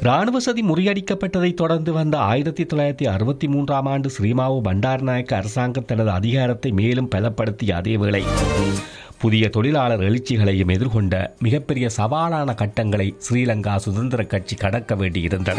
ராணுவ சதி முறியடிக்கப்பட்டதை தொடர்ந்து வந்த ஆயிரத்தி தொள்ளாயிரத்தி அறுபத்தி மூன்றாம் ஆண்டு ஸ்ரீமாவு பண்டாரநாயக்க அரசாங்கம் தனது அதிகாரத்தை மேலும் பலப்படுத்திய அதேவேளை புதிய தொழிலாளர் எழுச்சிகளையும் எதிர்கொண்ட மிகப்பெரிய சவாலான கட்டங்களை ஸ்ரீலங்கா சுதந்திர கட்சி கடக்க வேண்டியிருந்தது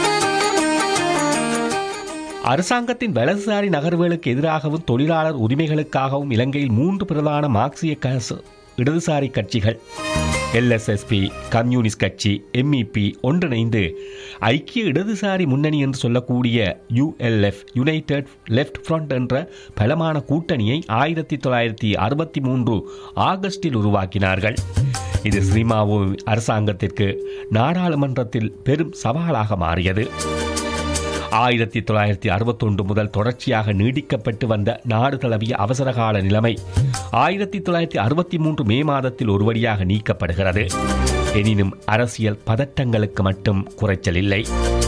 அரசாங்கத்தின் வலதுசாரி நகர்வுகளுக்கு எதிராகவும் தொழிலாளர் உரிமைகளுக்காகவும் இலங்கையில் மூன்று பிரதான மார்க்சிய கச இடதுசாரி கட்சிகள் எல்எஸ்எஸ்பி கம்யூனிஸ்ட் கட்சி எம்இபி ஒன்றிணைந்து ஐக்கிய இடதுசாரி முன்னணி என்று சொல்லக்கூடிய யுஎல்எஃப் யுனைடெட் லெஃப்ட் ஃப்ரண்ட் என்ற பலமான கூட்டணியை ஆயிரத்தி தொள்ளாயிரத்தி அறுபத்தி மூன்று ஆகஸ்டில் உருவாக்கினார்கள் இது ஸ்ரீமாவு அரசாங்கத்திற்கு நாடாளுமன்றத்தில் பெரும் சவாலாக மாறியது ஆயிரத்தி தொள்ளாயிரத்தி அறுபத்தொன்று முதல் தொடர்ச்சியாக நீடிக்கப்பட்டு வந்த நாடு தழுவிய அவசரகால நிலைமை ஆயிரத்தி தொள்ளாயிரத்தி அறுபத்தி மூன்று மே மாதத்தில் ஒரு வழியாக நீக்கப்படுகிறது எனினும் அரசியல் பதட்டங்களுக்கு மட்டும் குறைச்சல் இல்லை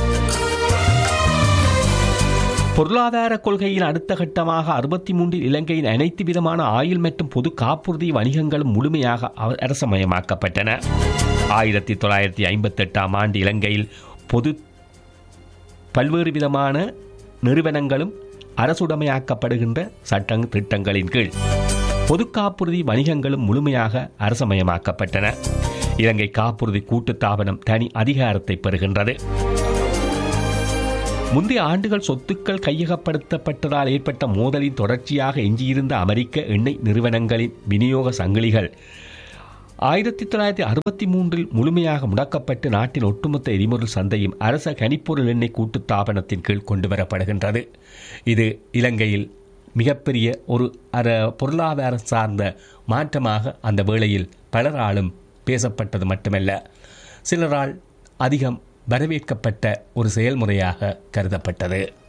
பொருளாதார கொள்கையின் அடுத்த கட்டமாக அறுபத்தி மூன்றில் இலங்கையின் அனைத்து விதமான ஆயுள் மற்றும் பொது காப்புறுதி வணிகங்களும் முழுமையாக அவ- அரசமயமாக்கப்பட்டன ஆயிரத்தி தொள்ளாயிரத்தி ஐம்பத்தெட்டாம் ஆண்டு இலங்கையில் பொது பல்வேறு விதமான நிறுவனங்களும் அரசுடைமையாக்கப்படுகின்ற சட்ட திட்டங்களின் கீழ் பொது காப்புறுதி வணிகங்களும் முழுமையாக அரசமயமாக்கப்பட்டன இலங்கை காப்புறுதி கூட்டுத்தாபனம் தனி அதிகாரத்தை பெறுகின்றது முந்தைய ஆண்டுகள் சொத்துக்கள் கையகப்படுத்தப்பட்டதால் ஏற்பட்ட மோதலின் தொடர்ச்சியாக எஞ்சியிருந்த அமெரிக்க எண்ணெய் நிறுவனங்களின் விநியோக சங்கிலிகள் ஆயிரத்தி தொள்ளாயிரத்தி அறுபத்தி மூன்றில் முழுமையாக முடக்கப்பட்டு நாட்டின் ஒட்டுமொத்த எரிபொருள் சந்தையும் அரச கனிப்பொருள் எண்ணெய் கூட்டுத்தாபனத்தின் கீழ் கொண்டு வரப்படுகின்றது இது இலங்கையில் மிகப்பெரிய ஒரு அர பொருளாதாரம் சார்ந்த மாற்றமாக அந்த வேளையில் பலராலும் பேசப்பட்டது மட்டுமல்ல சிலரால் அதிகம் வரவேற்கப்பட்ட ஒரு செயல்முறையாக கருதப்பட்டது